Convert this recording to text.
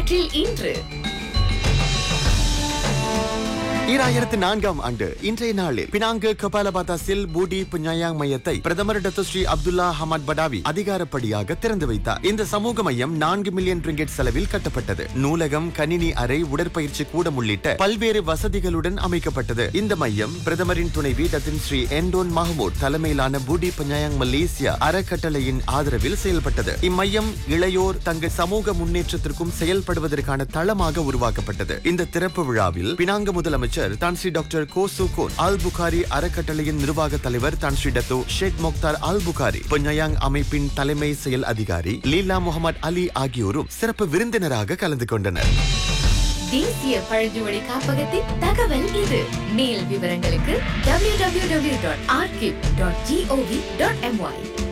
வரலாற்றில் இன்று ஈராயிரத்து நான்காம் ஆண்டு இன்றைய நாளில் பினாங்கு கபாலபாத்தாசில் பூடி புஞ்ஞாயாங் மையத்தை பிரதமர் doctor Sri Abdullah Hamad Badawi அதிகாரப்படியாக திறந்து வைத்தார் இந்த சமூக மையம் நான்கு மில்லியன் ரிங்கெட் செலவில் கட்டப்பட்டது நூலகம் கணினி அறை உடற்பயிற்சி கூடம் உள்ளிட்ட பல்வேறு வசதிகளுடன் அமைக்கப்பட்டது இந்த மையம் பிரதமரின் துணைவி டத்தின் ஸ்ரீ என்டோன் மஹமூத் தலைமையிலான பூடி பஞ்சாயங் மலேசியா அறக்கட்டளையின் ஆதரவில் செயல்பட்டது இம்மையம் இளையோர் தங்கள் சமூக முன்னேற்றத்திற்கும் செயல்படுவதற்கான தளமாக உருவாக்கப்பட்டது இந்த திறப்பு விழாவில் பினாங்கு முதலமைச்சர் Tan Sri doctor Koh Tsu Koon Al Bukhary அறக்கட்டளையின் நிர்வாக தலைவர் Tan Sri Dato Sheikh Mokhtar Al Bukhary Penyayang அமைப்பின் தலைமை செயல் அதிகாரி லீலா முகமது அலி ஆகியோரும் சிறப்பு விருந்தினராக கலந்து கொண்டனர் தேசிய பழங்குடி காப்பகத்தின் தகவல் இது மேல் விவரங்களுக்கு www.archive.gov.my